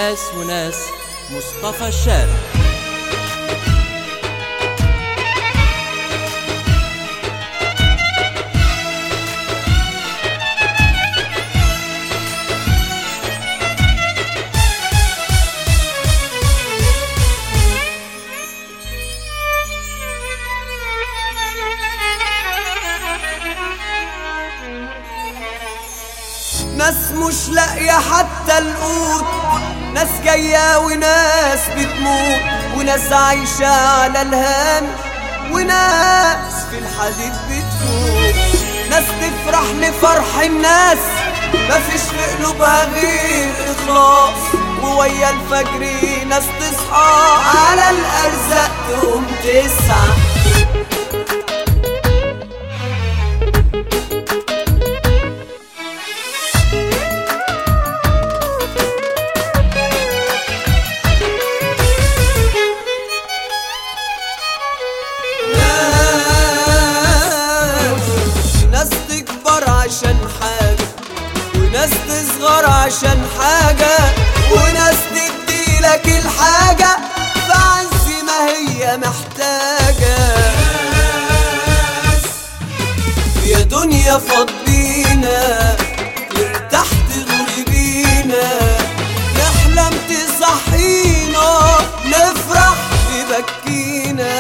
ناس وناس مصطفى الشارع ناس مش لاقية حتى القوت ناس جاية وناس بتموت وناس عايشة على الهام وناس في الحديد بتفوت ناس تفرح لفرح الناس مفيش في قلوبها غير إخلاص وويا الفجر ناس تصحى على الأرزاق تقوم تسعى ناس تكبر عشان حاجة وناس تصغر عشان حاجة وناس تديلك الحاجة بعز ما هي محتاجة يا دنيا فضينا نرتاح تغري بينا نحلم تصحينا نفرح تبكينا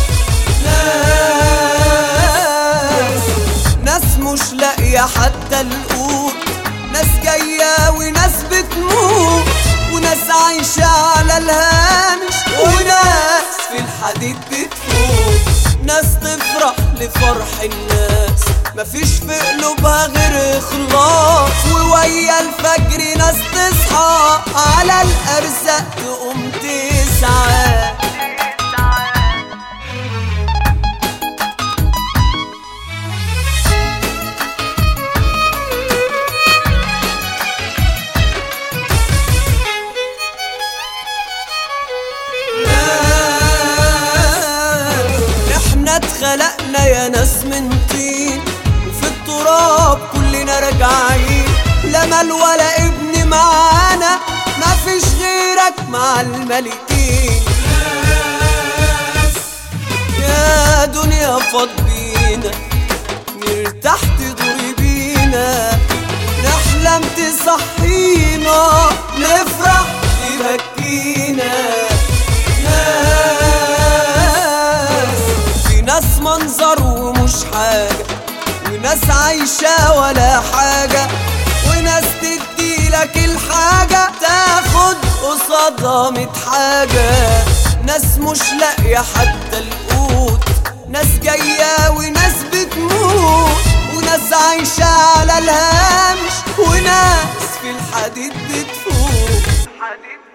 ناس ناس مش لاقية حتى القوت ناس جاية وناس بتموت وناس عايشة على الهامش وناس في الحديد بتفوت ناس تفرح لفرح الناس مفيش في قلوبها غير إخلاص وويا الفجر ناس تصحى على الأرزاق تقوم تسعى احنا اتخلقنا يا ناس من طين وفي التراب كلنا راجعين لا مال ولا ابن معانا مفيش غيرك مع الملكين يا دنيا فضينا نرتاح تدوري بينا نحلم تصحينا نفرح تبكينا ناس في ناس منظر ومش حاجة وناس عايشة ولا حاجة وناس تديلك الحاجة تاخد قصادها ميت حاجة ناس مش لاقية حتى القوت ناس جاية وناس بتموت وناس عايشة على الهامش وناس في الحديد بتفوت